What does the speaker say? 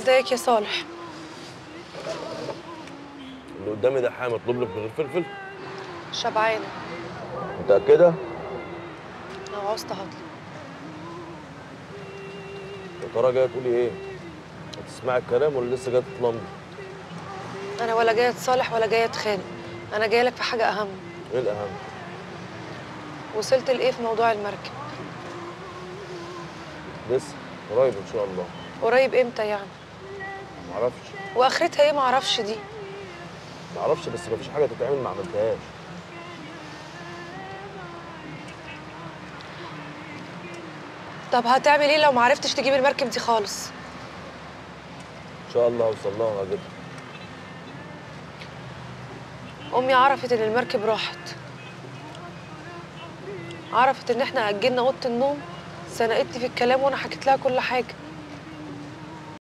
ازيك يا صالح اللي قدامي ده حاجه مطلوب لك من غير فلفل شبعانه متاكده لو عاوزت هطلب يا ترى جايه تقولي ايه هتسمعي الكلام ولا لسه جايه تتلمضي انا ولا جايه اتصالح ولا جايه اتخانق انا جايه لك في حاجه اهم ايه الاهم وصلت لايه في موضوع المركب لسه قريب ان شاء الله قريب امتى يعني معرفش واخرتها ايه معرفش دي معرفش بس مفيش حاجه تتعمل ما عملتهاش طب هتعمل ايه لو معرفتش تجيب المركب دي خالص ان شاء الله هوصل لها وهجيبها امي عرفت ان المركب راحت عرفت ان احنا اجلنا اوضه النوم سنقتني في الكلام وانا حكيت لها كل حاجه